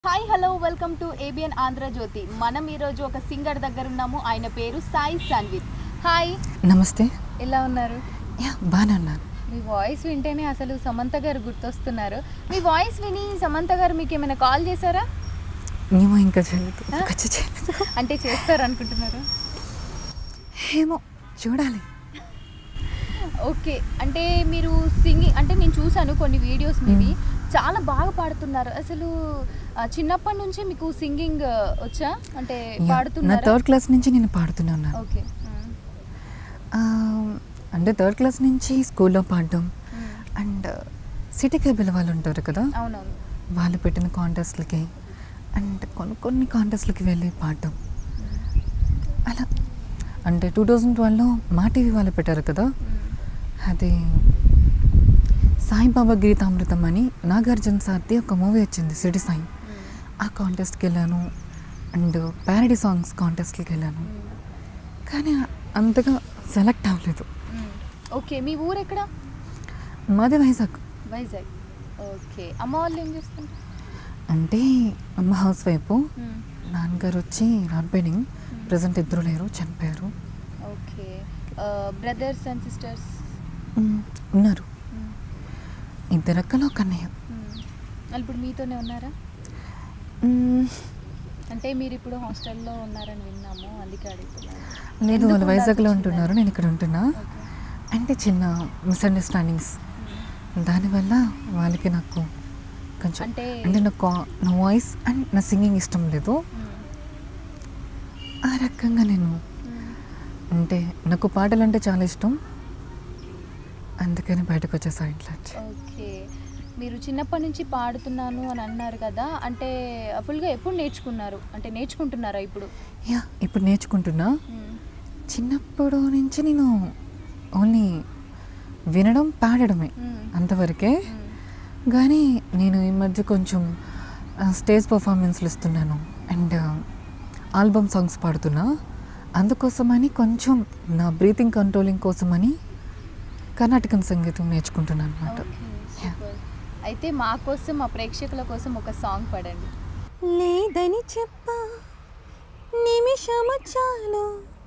Hi hello welcome to ABN Andhrajyothy మనం ఈరోజు ఒక సింగర్ దగ్గర ఉన్నాము ఆయన పేరు సాయి సాన్విత్ హాయ్ నమస్తే ఎలా ఉన్నారు యా బాగానే ఉన్నాను మీ వాయిస్ వింటేనే అసలు సమంత గారు గుర్తొస్తున్నారు మీ వాయిస్ విని సమంత గారు మీకు ఏమైనా కాల్ చేశారా ఏమో ఇంకా చేయలేదు ఆ? ఖర్చు చేయలేదు అంటే చేస్తారు అనుకుంటున్నారు ఏమో చూడాలి ఓకే అంటే మీరు సింగింగ్ అంటే నేను చూసాను కొన్ని వీడియోస్ మీవి చాలా బాగా పాడుతున్నారు అసలు ఆ, చిన్నప్పటి నుంచి మీకు సింగింగ్ వచ్చా అంటే యా, నా పాడుతున్నారా థర్డ్ క్లాస్ నుంచి నేను పాడుతూనే ఉన్నాను ఓకే ఆ, అంటే థర్డ్ క్లాస్ నుంచి స్కూల్లో పాడడం అండ్ సిటీ కేబుల్ వాళ్ళు ఉంటారు కదా అవునవును వాళ్ళు పెట్టిన కాంటెస్ట్లకి అండ్ కొన్ని కొన్ని కాంటెస్ట్లకి వెళ్ళి పాడడం అలా అంటే టూ థౌజండ్ ట్వెల్వ్లో మా టీవీ వాళ్ళు పెట్టారు కదా అది సాయిబాబా గీతామృతం అని నాగార్జున సార్ది ఒక మూవీ వచ్చింది సిటీ సాయి ఆ కాంటెస్ట్కి వెళ్ళాను అండ్ ప్యారడీ సాంగ్స్ కాంటెస్ట్కి వెళ్ళాను కానీ అంతగా సెలెక్ట్ అవ్వలేదు ఓకే మీ ఊరు ఎక్కడ మాది వైజాగ్ వైజాగ్ ఓకే అమ్మ వాళ్ళు ఏం చేస్తుంటారు అంటే అమ్మ హౌస్ వైపు నాన్నగారు వచ్చి నాట్ బెడింగ్ ప్రజెంట్ ఇద్దరు లేరు చనిపోయారు okay brothers and sisters hmm, ఉన్నారు ఇద్దరు అక్కలు ఒక అన్నయ్య ఇప్పుడు మీతోనే ఉన్నారా మ్, అంటే మీరు ఇప్పుడు హాస్టల్లో ఉన్నారని విన్నాము అందుకే అడుగుతున్నాను లేదు ఎందుకు వాళ్ళు వైజాగ్లో ఉండాల్సి ఉంటున్నారు వచ్చిందని? నేను ఇక్కడ ఉంటున్నా ఓకే అంటే చిన్న మిస్అండర్స్టాండింగ్స్ దానివల్ల వాళ్ళకి నాకు కొంచెం అంటే అంటే నాకు నా వాయిస్ అండ్ నా సింగింగ్ ఇష్టం లేదు ఆ రకంగా నేను అంటే నాకు పాటలు అంటే చాలా ఇష్టం అందుకని బయటకు వచ్చేసా ఇంట్లో వచ్చి. ఓకే మీరు చిన్నప్పటి నుంచి పాడుతున్నాను అని అన్నారు కదా అంటే ఫుల్గా ఎప్పుడు నేర్చుకున్నారు అంటే నేర్చుకుంటున్నారా ఇప్పుడు యా ఇప్పుడు నేర్చుకుంటున్నా చిన్నప్పుడు నుంచి నేను ఓన్లీ వినడం పాడడమే అంతవరకే కానీ నేను ఈ మధ్య కొంచెం ఆ, స్టేజ్ పర్ఫార్మెన్స్లు ఇస్తున్నాను అండ్ ఆల్బమ్ సాంగ్స్ పాడుతున్నా అందుకోసమని కొంచెం నా బ్రీతింగ్ కంట్రోలింగ్ కోసమని కర్ణాటకన్ సంగీతం నేర్చుకుంటున్నాను అనమాట ఓకే సూపర్ అయితే మా కోసం మా ప్రేక్షకుల కోసం ఒక సాంగ్ పాడండి లేదని చెప్ప నిమిషము చాలు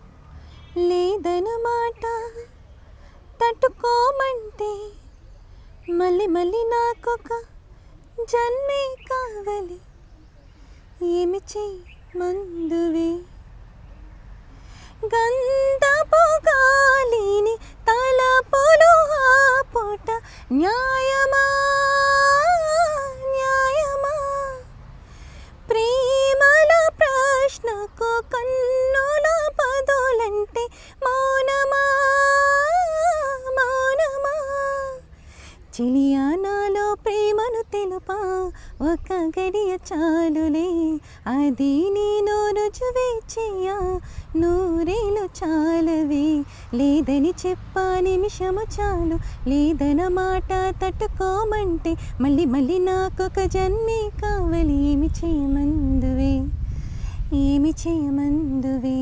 లేదనమాట తట్టుకోమంటే మళ్ళీ మళ్ళీ నాకొక జన్మే కావాలి ఏమి చెయ్యి మందువే గంధపు గాలిని తలపులు ఆపుట న్యాయమా న్యాయమా ప్రేమల ప్రశ్నకు కన్నుల పదులంటే మౌనమా మౌనమా చిలియా నాలో ప్రేమను తెలుపా ఒక గడియ చాలులే అది నేను రుజువే చెయ్య నూరేలు చాలవే లేదని చెప్పా నిమిషము చాలు లేదన మాట తట్టుకోమంటే మళ్ళీ మళ్ళీ నాకొక జన్మే కావాలి ఏమి చేయమందువే ఏమి చేయమందువే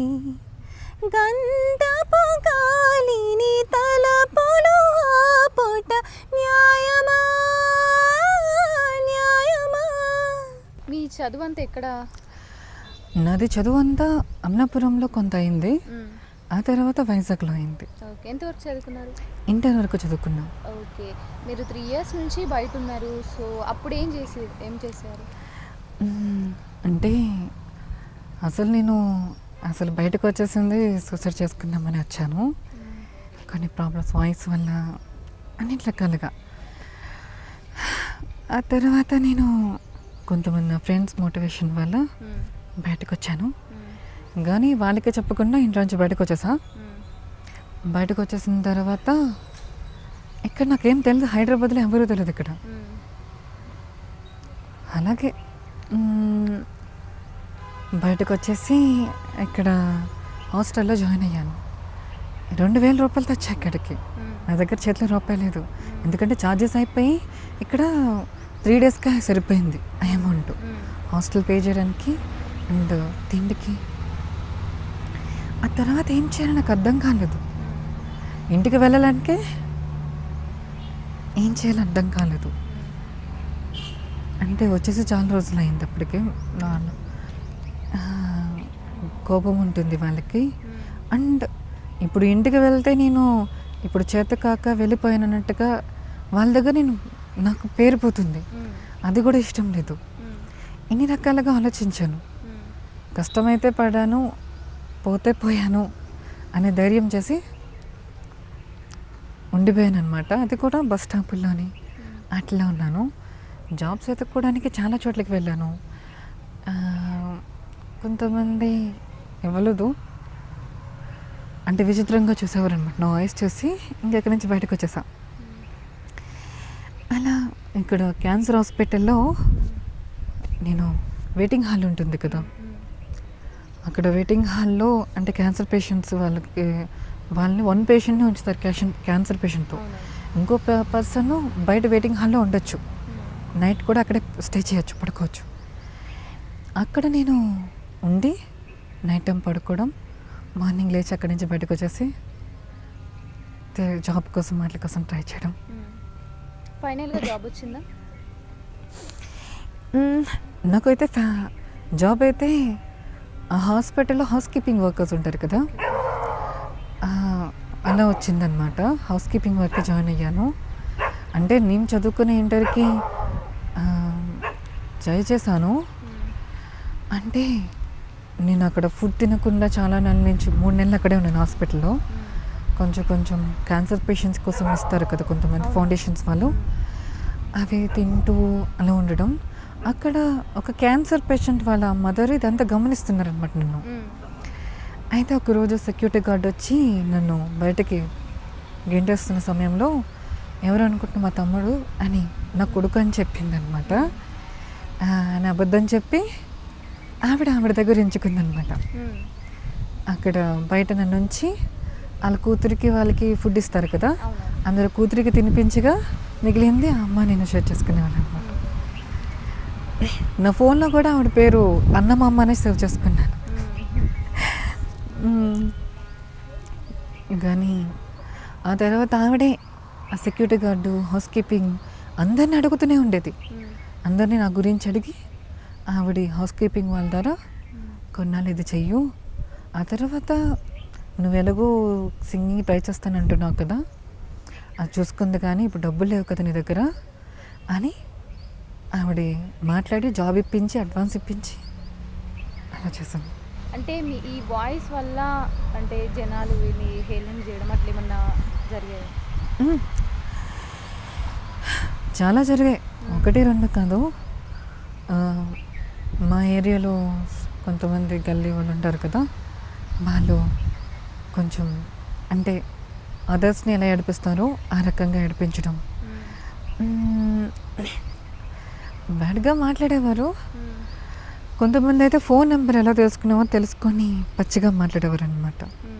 గంధపు గాలిని తలపులు ఆపుట న్యాయమా న్యాయమా మీ చదువు అంతా ఎక్కడ నాది చదువు అంతా అమలాపురంలో కొంత అయింది ఆ తర్వాత వైజాగ్లో అయింది ఓకే ఎంతవరకు చదువుకున్నారు ఇంటర్ వరకు చదువుకున్నాం ఓకే మీరు త్రీ ఇయర్స్ నుంచి బయట ఉన్నారు సో అప్పుడు ఏం చేసి ఏం చేశారు మ్మ్. అంటే అసలు నేను అసలు బయటకు వచ్చేసింది సూసైడ్ చేసుకుందామని వచ్చాను కొన్ని ప్రాబ్లమ్స్ వాయిస్ వల్ల అన్నిటి రకాలుగా ఆ తర్వాత నేను కొంతమంది నా ఫ్రెండ్స్ మోటివేషన్ వల్ల బయటకు వచ్చాను కానీ వాళ్ళకే చెప్పకుండా ఇంట్లోంచి బయటకు వచ్చేసా బయటకు వచ్చేసిన తర్వాత ఇక్కడ నాకేం తెలియదు హైదరాబాద్లో ఎవరూ తెలియదు ఇక్కడ అలాగే మ్మ్, బయటకు వచ్చేసి ఇక్కడ హాస్టల్లో జాయిన్ అయ్యాను రెండు వేల రూపాయలతో వచ్చా ఇక్కడికి నా దగ్గర చేతిలో రూపాయి లేదు ఎందుకంటే ఛార్జెస్ అయిపోయి ఇక్కడ త్రీ డేస్గా సరిపోయింది ఆ అమౌంట్ హాస్టల్ పే చేయడానికి అండ్ తిండికి ఆ తర్వాత ఏం చేయాలో నాకు అర్థం కాలేదు ఇంటికి వెళ్ళాలంటే ఏం చేయాలో అర్థం కాలేదు అంటే వచ్చేసి చాలా రోజులు అయింది అప్పటికి నాన్న ఆ, కోపం ఉంటుంది వాళ్ళకి అండ్ ఇప్పుడు ఇంటికి వెళ్తే నేను ఇప్పుడు చేత కాక వెళ్ళిపోయానన్నట్టుగా వాళ్ళ దగ్గర నేను నాకు పేరిపోతుంది అది కూడా ఇష్టం లేదు ఇన్ని రకాలుగా ఆలోచించాను కష్టమైతే పడాను పోతే పోయాను అనే ధైర్యం చేసి ఉండిపోయాను అనమాట అది కూడా బస్ స్టాపుల్లోని అట్లా ఉన్నాను జాబ్స్ వెతుక్కోవడానికి చాలా చోట్లకి వెళ్ళాను ఆ, కొంతమంది ఇవ్వలేదు అంటే విచిత్రంగా చూసేవారు అనమాట నా వాయిస్ చూసి ఇంకెక్కడి నుంచి బయటకు వచ్చేసా అలా ఇక్కడ క్యాన్సర్ హాస్పిటల్లో నేను వెయిటింగ్ హాల్ ఉంటుంది కదా అక్కడ వెయిటింగ్ హాల్లో అంటే క్యాన్సర్ పేషెంట్స్ వాళ్ళకి వాళ్ళని వన్ పేషెంట్ని ఉంచుతారు క్యాషన్ క్యాన్సర్ పేషెంట్తో ఇంకో పర్సన్ బయట వెయిటింగ్ హాల్లో ఉండొచ్చు నైట్ కూడా అక్కడే స్టే చేయొచ్చు పడుకోవచ్చు అక్కడ నేను ఉండి నైట్ టైం పడుకోవడం మార్నింగ్ లేచి అక్కడి నుంచి బయటకు వచ్చేసి తే- జాబ్ కోసం వాటి కోసం ట్రై చేయడం ఫైనల్గా జాబ్ వచ్చిందా మ్మ్. నాకైతే ఫ్యా జాబ్ అయితే ఆ హాస్పిటల్లో హౌస్ కీపింగ్ వర్కర్స్ ఉంటారు కదా ఆ, అలా వచ్చిందనమాట హౌస్ కీపింగ్ వర్క్ జాయిన్ అయ్యాను అంటే నేను చదువుకునే ఇంటర్కి ట్రై చేశాను అంటే నేను అక్కడ ఫుడ్ తినకుండా చాలా నెలల నుంచి మూడు నెలలు అక్కడే ఉన్నాను హాస్పిటల్లో కొంచెం కొంచెం క్యాన్సర్ పేషెంట్స్ కోసం ఇస్తారు కదా కొంతమంది అవును. ఫౌండేషన్స్ వాళ్ళు అవి తింటూ అలా ఉండడం అక్కడ ఒక క్యాన్సర్ పేషెంట్ వాళ్ళ మదర్ ఇదంతా గమనిస్తున్నారనమాట నన్ను అయితే ఒకరోజు సెక్యూరిటీ గార్డ్ వచ్చి నన్ను బయటకి గెంటేస్తున్న సమయంలో ఎవరు అనుకుంటున్న మా తమ్ముడు అని నా కొడుకు అని చెప్పింది అనమాట అని అబద్ధం చెప్పి ఆవిడ ఆవిడ దగ్గర ఎంచుకుందనమాట అక్కడ బయట నన్ను ఉంచి వాళ్ళ కూతురికి వాళ్ళకి ఫుడ్ ఇస్తారు కదా అవును అందరు కూతురికి తినిపించగా మిగిలింది ఆ అమ్మ నేను షేర్ చేసుకునేవాళ్ళు అనమాట నా ఫోన్లో కూడా ఆవిడ పేరు అన్నమ్మ అనే సేవ్ చేసుకున్నాను మ్మ్. కానీ ఆ తర్వాత ఆవిడే ఆ సెక్యూరిటీ గార్డు హౌస్ కీపింగ్ అందరిని అడుగుతూనే ఉండేది అందరినీ నా గురించి అడిగి ఆవిడ హౌస్ కీపింగ్ వాళ్ళ ద్వారా కొన్నాళ్ళు ఇది చెయ్యు ఆ తర్వాత నువ్వు ఎలాగో సింగింగ్ ట్రై చేస్తాను అంటున్నావు కదా అది చూసుకుంది కానీ ఇప్పుడు డబ్బులు లేవు కదా నీ దగ్గర అని ఆవిడ మాట్లాడి జాబ్ ఇప్పించి అడ్వాన్స్ ఇప్పించి అలా చేశాను అంటే మీ ఈ వాయిస్ వల్ల అంటే జనాలు విని హేళన చేయడం అట్లా ఏమన్నా జరిగాయి మ్మ్. చాలా జరిగాయి ఒకటి రెండు కాదు ఆ, మా ఏరియాలో కొంతమంది గల్లీ వాళ్ళు ఉంటారు కదా వాళ్ళు కొంచెం అంటే అదర్స్ని ఎలా ఏడిపిస్తారో ఆ రకంగా ఏడిపించడం మ్మ్. బ్యాడ్గా మాట్లాడేవారు కొంతమంది అయితే ఫోన్ నెంబర్ ఎలా తెలుసుకున్నామో తెలుసుకొని పచ్చిగా మాట్లాడేవారు అనమాట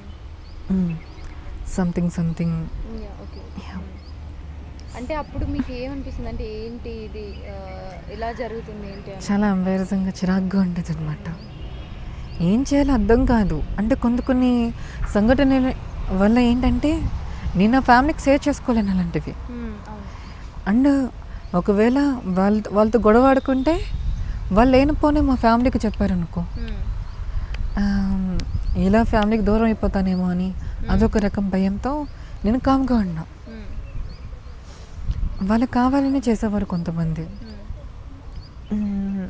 సంథింగ్ సంథింగ్ ఓకే Yeah. అంటే అప్పుడు మీకు ఏమనిపిస్తుంది అంటే ఏంటి ఇది ఆ, ఎలా జరుగుతుంది ఏంటి అని చాలా ఎంబారసింగ్గా చిరాగ్గా ఉండేది అనమాట ఏం చేయాలో అర్థం కాదు అంటే కొన్ని కొన్ని సంఘటనల వల్ల ఏంటంటే నేను నా ఫ్యామిలీకి సేవ్ చేసుకోలేను అలాంటివి మ్మ్, అవును అండ్ ఒకవేళ వాళ్ళ వాళ్ళతో గొడవ ఆడుకుంటే వాళ్ళు లేనిపోనే మా ఫ్యామిలీకి చెప్పారనుకో మ్మ్, ఆమ్, ఇలా ఫ్యామిలీకి దూరం అయిపోతానేమో అని అదొక రకం భయంతో నేను కామ్గా ఉన్నా మ్మ్, వాళ్ళకి కావాలని చేసేవారు కొంతమంది మ్మ్, మ్మ్.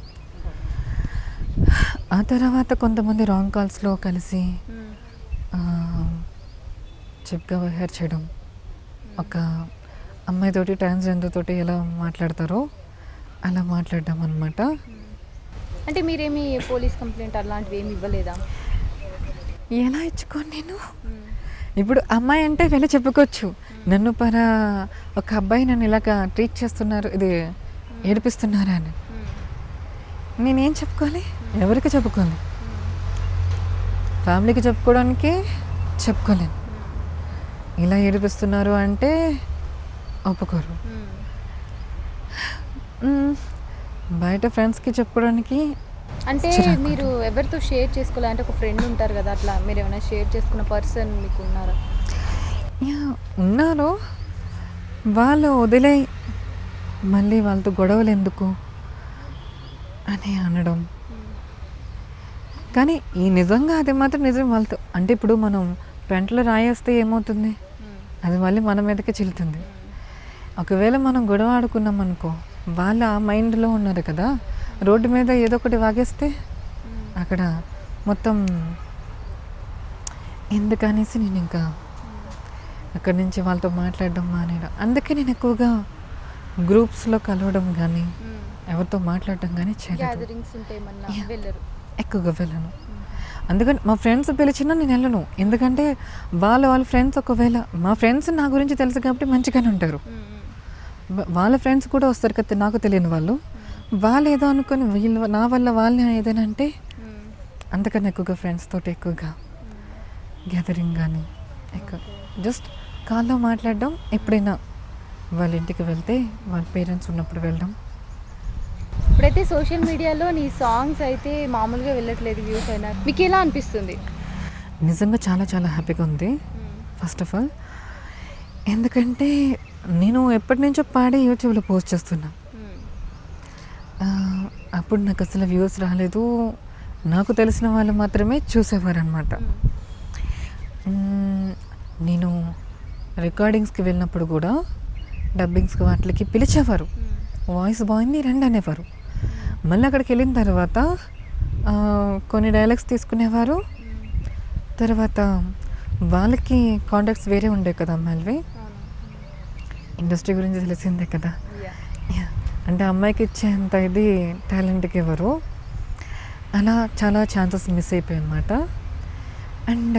ఆ తర్వాత కొంతమంది రాంగ్ కాల్స్లో కలిసి మ్మ్, ఆ, చిప్గా బిహేవ్ చేయడం ఒక అమ్మాయితోటి ట్రాన్స్జెండర్ తోటి ఎలా మాట్లాడతారో అలా మాట్లాడడం అనమాట అంటే మీరేమి పోలీస్ కంప్లైంట్ అలాంటివి ఏమి ఇవ్వలేదా ఎలా ఇచ్చుకోను నేను మ్మ్, ఇప్పుడు అమ్మాయి అంటే వెళ్ళి చెప్పుకోవచ్చు నన్ను పర ఒక అబ్బాయి నన్ను ఇలాగ ట్రీట్ చేస్తున్నారు ఇది ఏడిపిస్తున్నారా అని మ్మ్, నేనేం చెప్పుకోవాలి ఎవరికి చెప్పుకోవాలి ఫ్యామిలీకి చెప్పుకోవడానికి చెప్పుకోలేను ఇలా ఏడిపిస్తున్నారు అంటే ఒప్పుకోరు మ్మ్, మ్మ్. బయట ఫ్రెండ్స్కి చెప్పుకోవడానికి అంటే చిరాకు మీరు ఎవరితో షేర్ చేసుకోవాలి అంటే ఒక ఫ్రెండ్ ఉంటారు కదా అట్లా మీరు ఏమైనా షేర్ చేసుకున్న పర్సన్ మీకు ఉన్నారా యా, ఉన్నారు వాళ్ళు వదిలే మళ్ళీ వాళ్ళతో గొడవలు ఎందుకు అని అనడం కానీ ఈ నిజంగా అది మాత్రం నిజం వాళ్ళతో అంటే ఇప్పుడు మనం పెంటలో రాయేస్తే ఏమవుతుంది అది మళ్ళీ మన మీదకే చిల్లుతుంది ఒకవేళ మనం గొడవ ఆడుకున్నాం అనుకో వాళ్ళ ఆ మైండ్లో ఉన్నారు కదా రోడ్డు మీద ఏదో ఒకటి వాగేస్తే అక్కడ మొత్తం ఎందుకనేసి నేను ఇంకా అక్కడి నుంచి వాళ్ళతో మాట్లాడడం మానేయడం అందుకే నేను ఎక్కువగా గ్రూప్స్లో కలవడం కానీ ఎవరితో మాట్లాడడం కానీ చేయలేదు గ్యాదరింగ్స్ ఉంటే ఏమన్నా Yeah. వెళ్ళరు ఎక్కువగా వెళ్ళను అందుకని మా ఫ్రెండ్స్ పిలిచినా నేను వెళ్ళను ఎందుకంటే వాళ్ళ వాళ్ళ ఫ్రెండ్స్ ఒకవేళ మా ఫ్రెండ్స్ నా గురించి తెలుసు కాబట్టి మంచిగానే ఉంటారు వా- వాళ్ళ ఫ్రెండ్స్ కూడా వస్తారు కదా నాకు తెలియని వాళ్ళు వాళ్ళు ఏదో అనుకొని వీళ్ళు నా వల్ల వాళ్ళని ఏదైనా అంటే అందుకని ఎక్కువగా ఫ్రెండ్స్ తోటి ఎక్కువగా గ్యాదరింగ్ కానీ ఎక్కువ జస్ట్ కాల్లో మాట్లాడడం ఎప్పుడైనా వాళ్ళ ఇంటికి వెళ్తే వాళ్ళ పేరెంట్స్ ఉన్నప్పుడు వెళ్ళడం ఇప్పుడైతే సోషల్ మీడియాలో నీ సాంగ్స్ అయితే మామూలుగా వెళ్ళట్లేదు వ్యూస్ అయినా మీకు ఎలా అనిపిస్తుంది నిజంగా చాలా చాలా హ్యాపీగా ఉంది ఫస్ట్ ఆఫ్ ఆల్ ఎందుకంటే నేను ఎప్పటి నుంచో పాడి యూట్యూబ్లో పోస్ట్ చేస్తున్నా ఆ, అప్పుడు నాకు అసలు వ్యూస్ రాలేదు నాకు తెలిసిన వాళ్ళు మాత్రమే చూసేవారు అనమాట నేను రికార్డింగ్స్కి వెళ్ళినప్పుడు కూడా డబ్బింగ్స్కి వాటికి పిలిచేవారు వాయిస్ బాగుంది రండి అనేవారు మళ్ళీ అక్కడికి వెళ్ళిన తర్వాత ఆ, కొన్ని డైలాగ్స్ తీసుకునేవారు తర్వాత వాళ్ళకి కాంటాక్ట్స్ వేరే ఉండే కదా అమ్మాయిలవి ఇండస్ట్రీ గురించి తెలిసిందే కదా యా. అంటే అమ్మాయికి ఇచ్చేంత ఇది టాలెంట్కి ఇవ్వరు అలా చాలా ఛాన్సెస్ మిస్ అయిపోయాయి అనమాట అండ్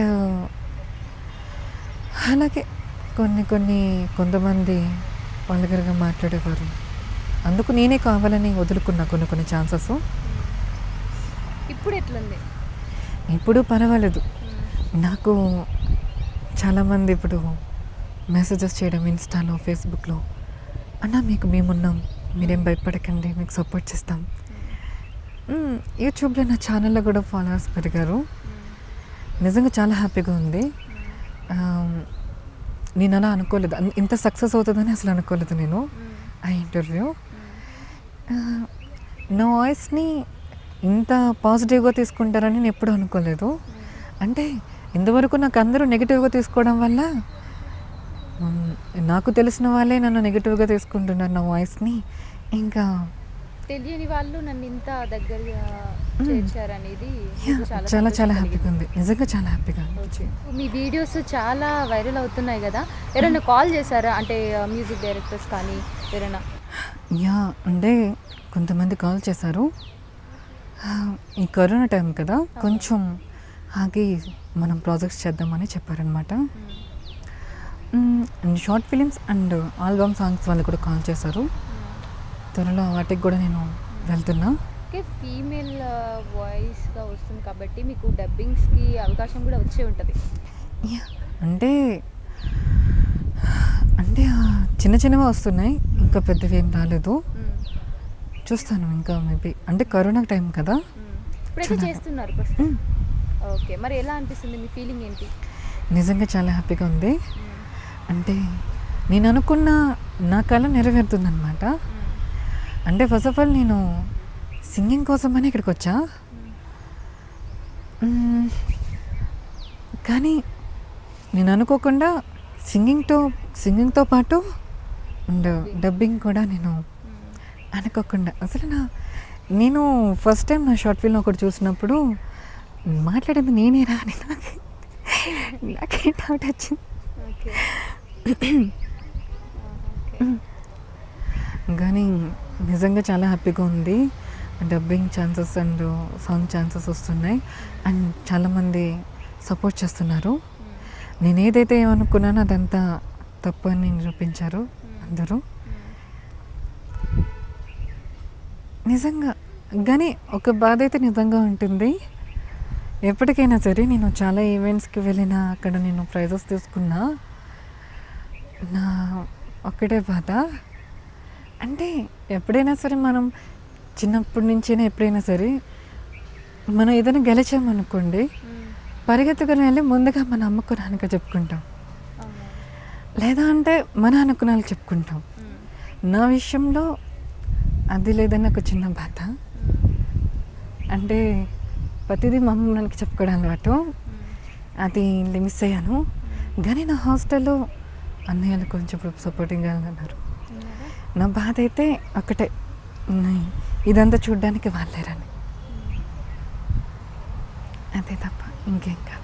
అలాగే కొన్ని కొన్ని కొంతమంది వాళ్ళగరగా మాట్లాడేవారు అందుకు నేనే కావాలని వదులుకున్నా కొన్ని కొన్ని ఛాన్సెస్ ఇప్పుడు ఎట్లుంది ఇప్పుడు పర్వాలేదు నాకు చాలామంది ఇప్పుడు మెసేజెస్ చేయడం ఇన్స్టాలో ఫేస్బుక్లో అన్న మీకు మేమున్నాం మీరేం భయపడకండి మీకు సపోర్ట్ చేస్తాం మ్మ్, యూట్యూబ్లో నా ఛానల్లో కూడా ఫాలోవర్స్ పెరిగారు నిజంగా చాలా హ్యాపీగా ఉంది ఆమ్, నేను అలా అనుకోలేదు అన్- ఇంత సక్సెస్ అవుతుందని అసలు అనుకోలేదు నేను ఆ ఇంటర్వ్యూ ఆ, నా వాయిస్ని ఇంత పాజిటివ్గా తీసుకుంటారని నేను ఎప్పుడూ అనుకోలేదు అంటే ఇంతవరకు నాకు అందరూ నెగిటివ్గా తీసుకోవడం వల్ల మ్, నాకు తెలిసిన వాళ్ళే నన్ను నెగిటివ్గా తీసుకుంటున్నారు నా వాయిస్ని ఇంకా తెలియని వాళ్ళు నన్ను ఇంత దగ్గరగా చేర్చారనేది యా, నాకు చాలా చాలా సంతోషం హ్యాపీగా ఉంది నిజంగా చాలా హ్యాపీగా ఉంది ఓకే. మీ వీడియోస్ చాలా వైరల్ అవుతున్నాయి కదా ఎవరైనా కాల్ చేశారా అంటే మ్యూజిక్ డైరెక్టర్స్ కానీ ఎవరైనా యా అంటే కొంతమంది కాల్ చేశారు ఆ, ఈ కరోనా టైం కదా కొంచెం ఆగి మనం ప్రాజెక్ట్స్ చేద్దామని చెప్పారనమాట short films and album songs వాళ్ళు కూడా కాల్ చేశారు త్వరలో వాటికి కూడా నేను వెళ్తున్నా ఓకే ఫీమేల్ వాయిస్గా వస్తుంది కాబట్టి మీకు డబ్బింగ్స్కి అవకాశం కూడా వచ్చే ఉంటుంది యా అంటే అంటే ఆ, చిన్న చిన్నవి వస్తున్నాయి ఇంకా పెద్దవి ఏం రాలేదు చూస్తాను ఇంకా మేబీ అంటే కరోనా టైం కదా ఇప్పుడైతే చాలా. చేస్తున్నారు ప్రస్తుతం మ్, ఓకే మరి ఎలా అనిపిస్తుంది మీ ఫీలింగ్ ఏంటి నిజంగా చాలా హ్యాపీగా ఉంది అంటే నేను అనుకున్న నా కళ నెరవేరుతుందనమాట అంటే ఫస్ట్ ఆఫ్ ఆల్ నేను సింగింగ్ కోసమని ఇక్కడికి వచ్చా మ్మ్. కానీ నేను అనుకోకుండా సింగింగ్తో సింగింగ్తో పాటు అండ్ డబ్బింగ్ కూడా నేను అనుకోకుండా అసలు నా నేను ఫస్ట్ టైం నా షార్ట్ ఫిల్మ్ ఒకటి చూసినప్పుడు మాట్లాడేది నేనేనా అని నాకు నాకే డౌట్ వచ్చింది ఓకే కానీ నిజంగా చాలా హ్యాపీగా ఉంది dubbing chances and song chances వస్తున్నాయి అండ్ చాలామంది సపోర్ట్ చేస్తున్నారు నేను ఏదైతే ఏమనుకున్నానో అదంతా తప్పు అని నిరూపించారు అందరూ నిజంగా కానీ ఒక బాధ అయితే నిజంగా ఉంటుంది ఎప్పటికైనా సరే నేను చాలా ఈవెంట్స్కి వెళ్ళినా అక్కడ నేను ప్రైజెస్ తీసుకున్నా నా ఒక్కటే బాధ అంటే ఎప్పుడైనా సరే మనం చిన్నప్పటి నుంచైనా ఎప్పుడైనా సరే మనం ఏదైనా గెలిచామనుకోండి పరిగెత్తుకుని వెళ్ళి ముందుగా మన అమ్మకు నాన్నక చెప్పుకుంటాం లేదా అంటే మన అనుకున్నాళ్ళు చెప్పుకుంటాం నా విషయంలో అది లేదని ఒక చిన్న బాధ అంటే ప్రతిదీ మా అమ్మ మనకి చెప్పుకోవడం అలవాటు అది మిస్ అయ్యాను కానీ నా హాస్టల్లో అన్నయ్యలు కొంచెం సపోర్టింగ్గా ఉన్నారు నా బాధ అయితే ఒకటే ఉన్నాయి. ఇదంతా చూడ్డానికి వాళ్ళేరని అదే తప్ప ఇంకేం కాదు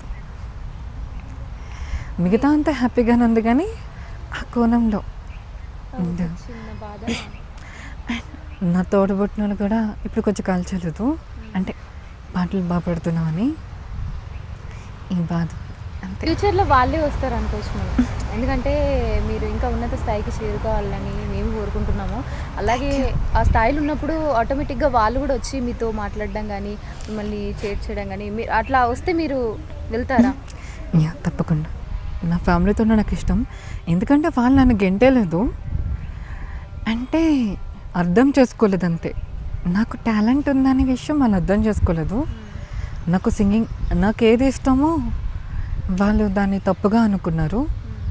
మిగతా అంతా హ్యాపీగానే ఉంది కానీ ఆ కోణంలో ఉంది. చిన్న బాధ నా తోడబుట్టిన వాళ్ళు కూడా ఇప్పుడు కొంచెం కాల్చలేదు అంటే పాటలు బాగా పడుతున్నామని ఈ బాధ అంతే ఫ్యూచర్లో వాళ్ళే వస్తారు అనుకోవచ్చు మనం ఎందుకంటే మీరు ఇంకా ఉన్నత స్థాయికి చేరుకోవాలని మేము కోరుకుంటున్నాము అలాగే ఆ స్థాయిలో ఉన్నప్పుడు ఆటోమేటిక్గా వాళ్ళు కూడా వచ్చి మీతో మాట్లాడడం కానీ మిమ్మల్ని చేర్చడం కానీ మీరు అట్లా వస్తే మీరు వెళ్తారా యా తప్పకుండా నా ఫ్యామిలీతో నాకు ఇష్టం ఎందుకంటే వాళ్ళు నన్ను గెంటేలేదు అంటే అర్థం చేసుకోలేదు అంతే నాకు టాలెంట్ ఉందనే విషయం వాళ్ళు అర్థం చేసుకోలేదు నాకు సింగింగ్ నాకు ఏది ఇష్టమో వాళ్ళు దాన్ని తప్పుగా అనుకున్నారు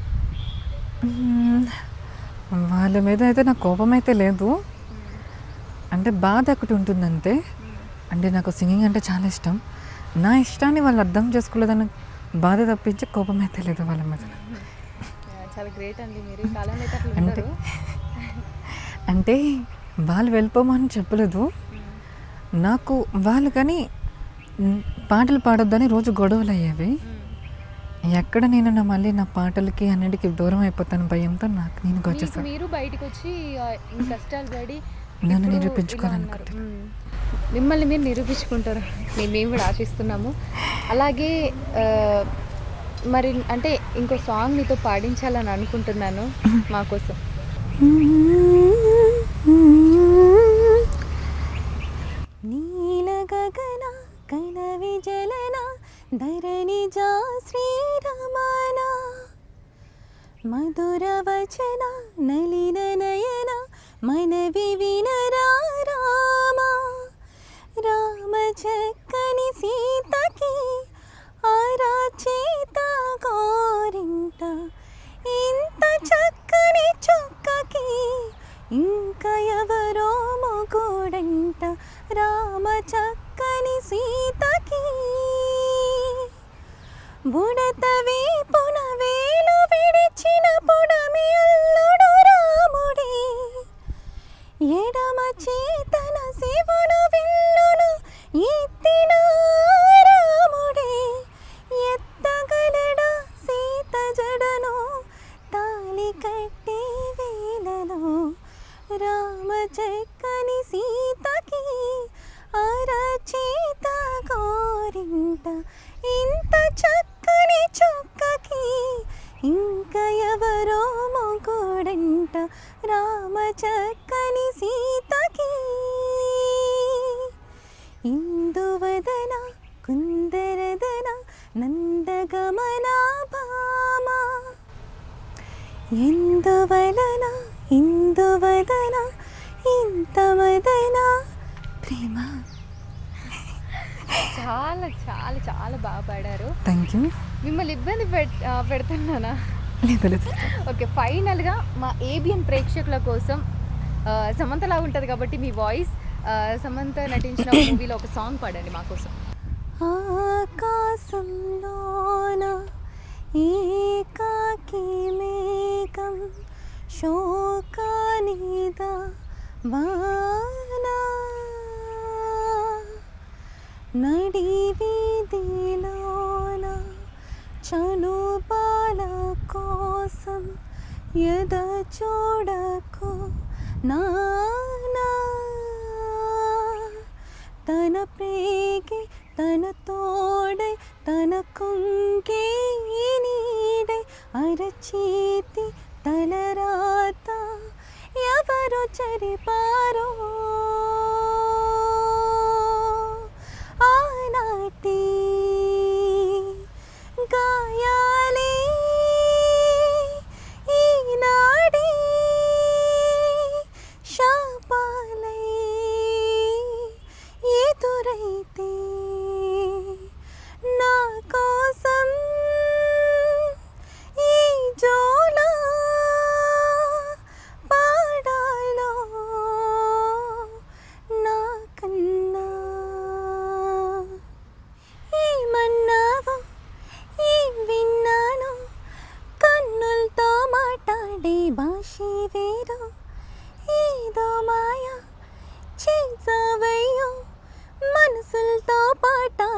మ్మ్. వాళ్ళ మీద అయితే నాకు కోపం అయితే లేదు అంటే బాధ ఒకటి ఉంటుందంతే అంటే నాకు సింగింగ్ అంటే చాలా ఇష్టం నా ఇష్టాన్ని వాళ్ళు అర్థం చేసుకోలేదని బాధ తప్పించి కోపం అయితే లేదు వాళ్ళ మీద చాలా గ్రేట్ అండి మీరు ఈ కాలంలో అయితే అట్లా అంటే ఉండరు అంటే వాళ్ళు వెళ్ళిపోమని చెప్పలేదు నాకు వాళ్ళు కానీ మ్, పాటలు పాడొద్దని రోజు గొడవలు అయ్యేవి ఎక్కడ నేను నా మళ్ళీ నా పాటలకి అన్నిటికీ దూరం అయిపోతాను భయంతో నాకు నేను మీకు వచ్చేసాను మీరు బయటకు వచ్చి ఆ, ఇన్ని కష్టాలు పడి నన్ను ఇప్పుడు నిరూపించుకోవాలనుకుంటున్నా. ఇలా ఉన్నారు. మ్మ్. మిమ్మల్ని మీరు నిరూపించుకుంటారు మేము మేము కూడా ఆశిస్తున్నాము అలాగే ఆ, మరి అంటే ఇంకో సాంగ్ మీతో పాడించాలని అనుకుంటున్నాను మా కోసం నీల గగన కన విజలన ధరణి జా శ్రీరమణ మధుర వచన నలిన నయన మన వివినరా రామ రామ చక్కని సీతకి ఆరాచేత గోరింట ఇంత చక్కని చుక్కకి ఇంకా ఎవరో మొగుడంట రామ చక్కని సీతకి బుడత వీపున వేలు విడిచిన పుడమి అల్లుడు రాముడే ఎడమ చేతన శివును విల్లును ఎత్తిన రాముడే ఎత్తగలడా సీత జడను తాలి కట్టే వేలలో రామ చక్కని సీతకి అరచేత గోరింట ఇంత చక్కని చుక్కకి ఇంకా ఎవరో మొగుడంట రామ చక్కని సీతకి ఇందువదన కుందరదన నందగమన భామ ఎందువలన ఇందువదన ఇంత మదన ప్రేమ చాలా చాలా చాలా బాగా పాడారు థ్యాంక్ యూ మిమ్మల్ని ఇబ్బంది పెట్ ఆ, పెడుతున్నానా లేదు లేదు ఓకే ఫైనల్గా మా ఏబిఎన్ ప్రేక్షకుల కోసం ఆ, సమంతలా ఉంటుంది కాబట్టి మీ వాయిస్ ఆ, సమంత నటించిన మూవీలో ఒక సాంగ్ పాడండి మా కోసం ఆకాశంలోన ఏకాకి మేఘం శోకానిద వాన నడి వీధిలోన చనుబాల కోసం ఎద చూడకు నానా తన ప్రేగి తన తోడై తన కుంగే నీడై అరచేతి తలరాత ఎవరు చరిపారో ఆనాటి గాయాలే ఈనాడే శాపాలై ఎదురైతే నా కోసం ఈ జోలా పాడాలో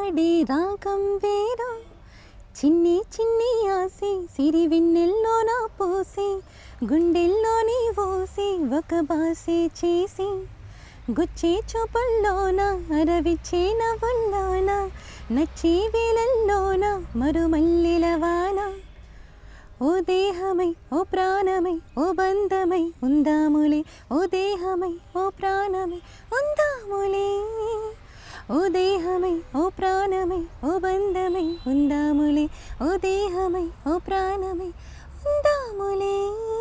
పాడే రాగం వేరు చిన్ని చిన్ని ఆసి సిరి వెన్నెల్లో నా పోసి గుండెల్లోని ఓసి ఒక బాసే చేసి గుచ్చే చూపుల్లోన అరవిచ్చే నవ్వుల్లోన నచ్చే వేలల్లోన మరుమల్లిల వాన ఓ దేహమై ఓ ప్రాణమై ఓ బంధమై ఉందాములే ఓ దేహమై ఓ ప్రాణమై ఉందాములే ఓ దేహమై ఓ ప్రాణమై ఓ బంధమై ఉందాములే ఓ దేహమై ఓ ప్రాణమై ఉందాములే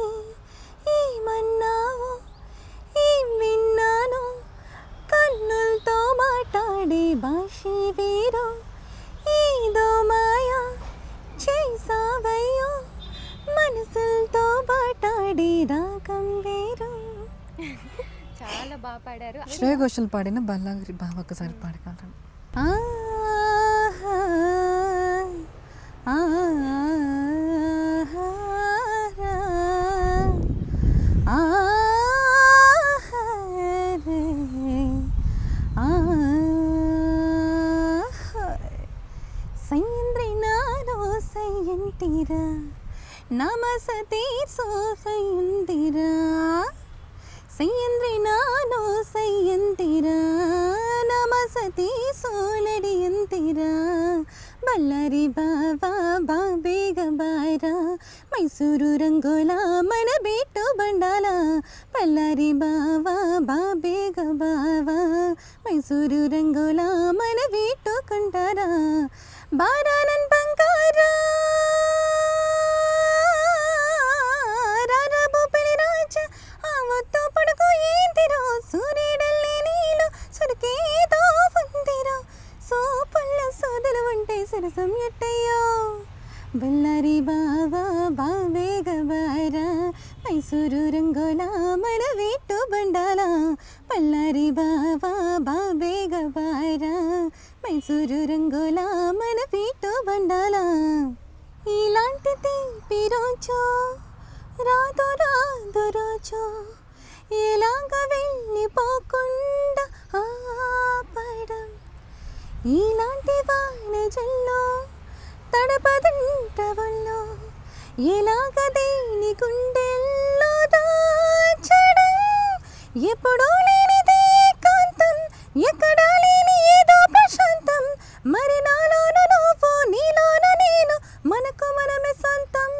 ఏమన్నావు ఏం విన్నాను కన్నులతో మాట్లాడే భాషే వేరు ఏదో మాయా చేసావయ్యో మనసులతో మాట్లాడే రాగం వేరు చాలా బాగా పాడారు శ్రేయ ఘోషల్ పాడిన బల్లాగిరి బావ ఒకసారి పాడగలరు ఆహా, ఆహా, ఆహా, రే, ఆహా. సైంద్రి నాలో సయ్యంటిరా నమసతే సోసయ్యందిరా సయ్యంద్రి నాలో సయ్యంతిరా నమసతి సోనడియంతిరా బల్లారి బావా బాబేగ బారా మైసూరు రంగుల మన బీటు బండాల బల్లారి బావా బాబేగ బావా మైసూరు రంగుల మన బీటు కొంటారా బారానన్ బంగారా రారాబు పెళ్లి రాజా ఆవత్తు పడుకు ఏంతిరో సూర్యుడల్లి నీలో సురికేదో ఉందిరో సోపుల్ల సోదలు ఉంటే సరసం ఎట్టయ్యో బల్లారి బావా బావేగ బారా మైసూరు రంగోలా మన వీటు బండాల బల్లారి బావా బావేగ బారా మైసూరు రంగోలా మన వీటు బండాల ఇలాంటి తీపి రోజు రాదు రాదు రోజు ఎలాగ వెళ్ళిపోకుండా ఆపడం ఇలాంటి వాన జల్లో తడపదంట వల్లో ఎలాగ దేని గుండెల్లో దాచడం ఎప్పుడూ లేనిది ఏకాంతం ఎక్కడా లేని ఏదో ప్రశాంతం మరి నాలోన నువ్వు నీలోన నేను మనకు మనమే సొంతం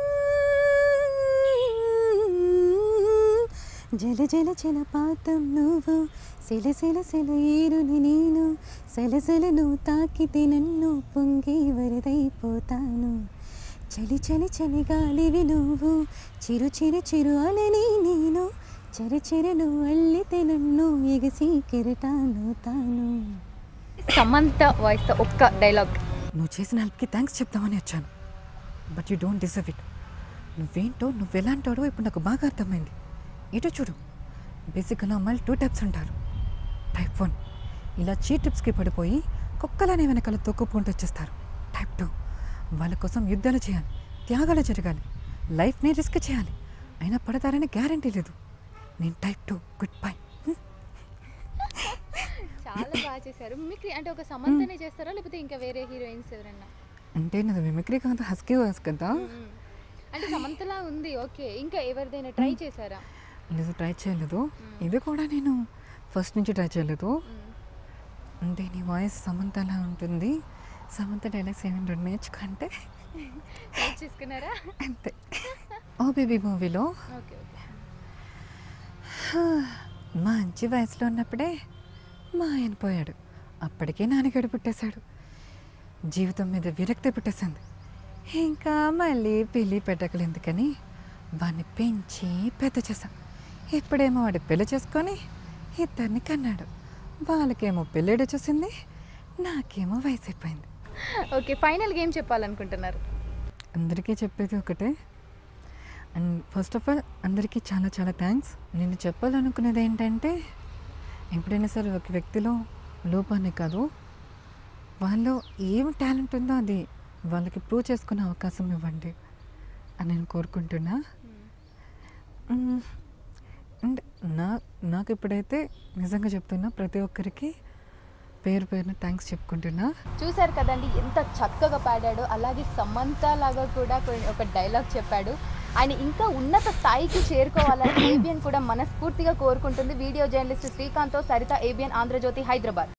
జల జల జలపాతం నువ్వు సెల సెల సెల ఏరుని నేను సెలసెలను తాకితే నన్ను పొంగి వరదైపోతాను చలి చలి చలి గాలివి నువ్వు చిరు చిరు చిరు అలని నేను చెర చెరను అల్లితే నన్ను ఎగసి కెరటాను తాను సమంత వాయిస్తో ఒక్క డైలాగ్ నువ్వు చేసిన హెల్ప్కి థ్యాంక్స్ చెప్తామని వచ్చాను but you don't deserve it నువ్వేంటో నువ్వు ఎలాంటాడో ఇప్పుడు నాకు బాగా అర్థమైంది ఇటు చూడు బేసిక్గా అమ్మాయిలు టూ టైప్స్ ఉంటారు టైప్ వన్ ఇలా చీ టిప్స్కి పడిపోయి కుక్కలనే వెనకాల తొక్కుకుంటూ వచ్చేస్తారు టైప్ టూ వాళ్ళ కోసం యుద్ధాలు చేయాలి త్యాగాలు జరగాలి లైఫ్ని రిస్క్ చేయాలి అయినా పడతారని గ్యారంటీ లేదు నేను టైప్ టూ గుడ్ బై చాలా బాగా చేశారు మిమిక్రీ అంటే ఒక సమంతనే చేస్తారా లేకపోతే ఇంకా వేరే హీరోయిన్స్ ఎవరైనా అంటే నాది మిమిక్రీ కాదు హస్కీ వాయిస్ కదా మ్మ్. అంటే సమంతలా ఉంది ఓకే ఇంకా ఎవరిదైనా ట్రై చేశారా లేదు ట్రై చేయలేదు ఇది కూడా నేను ఫస్ట్ నుంచి ట్రై చేయలేదు మ్మ్. అంటే నీ వాయిస్ సమంతలా ఉంటుంది సమంత డైలాగ్స్ ఏమైనా రెండు నేర్చుకుంటే ట్రై చేసుకున్నారా అంతే ఓ బేబీ మూవీలో ఓకే ఓకే మంచి వయసులో ఉన్నప్పుడే మా ఆయన పోయాడు అప్పటికే నాన్నగాడు పుట్టేశాడు జీవితం మీద విరక్తి పుట్టేసింది ఇంకా మళ్ళీ పెళ్ళి పెట్టకలు ఎందుకని వాడిని పెంచి పెద్ద చేశాం ఇప్పుడేమో వాడు పెళ్లి చేసుకొని ఇద్దరిని కన్నాడు వాళ్ళకేమో పెళ్ళిడు వచ్చేసింది నాకేమో వయసు అయిపోయింది ఓకే ఫైనల్ గేమ్ చెప్పాలనుకుంటున్నారు అందరికీ చెప్పేది ఒకటే అండ్ ఫస్ట్ ఆఫ్ ఆల్ అందరికీ చాలా చాలా థ్యాంక్స్ నేను చెప్పాలనుకునేది ఏంటంటే ఎప్పుడైనా సరే ఒక వ్యక్తిలో లోపాన్ని కాదు వాళ్ళు ఏం టాలెంట్ ఉందో అది వాళ్ళకి ప్రూవ్ చేసుకునే అవకాశం ఇవ్వండి అని నేను కోరుకుంటున్నా అండ్ నా నాకు ఇప్పుడైతే నిజంగా చెప్తున్నా ప్రతి ఒక్కరికి పేరు పేరున థ్యాంక్స్ చెప్పుకుంటున్నా చూశారు కదండి ఎంత చక్కగా పాడాడో అలాగే సమంత లాగా కూడా కొ- ఒక డైలాగ్ చెప్పాడు ఆయన ఇంకా ఉన్నత స్థాయికి చేరుకోవాలని ఏబిఎన్ కూడా మనస్ఫూర్తిగా కోరుకుంటుంది వీడియో జర్నలిస్ట్ శ్రీకాంత్తో సరిత ఏబిఎన్ ఆంధ్రజ్యోతి హైదరాబాద్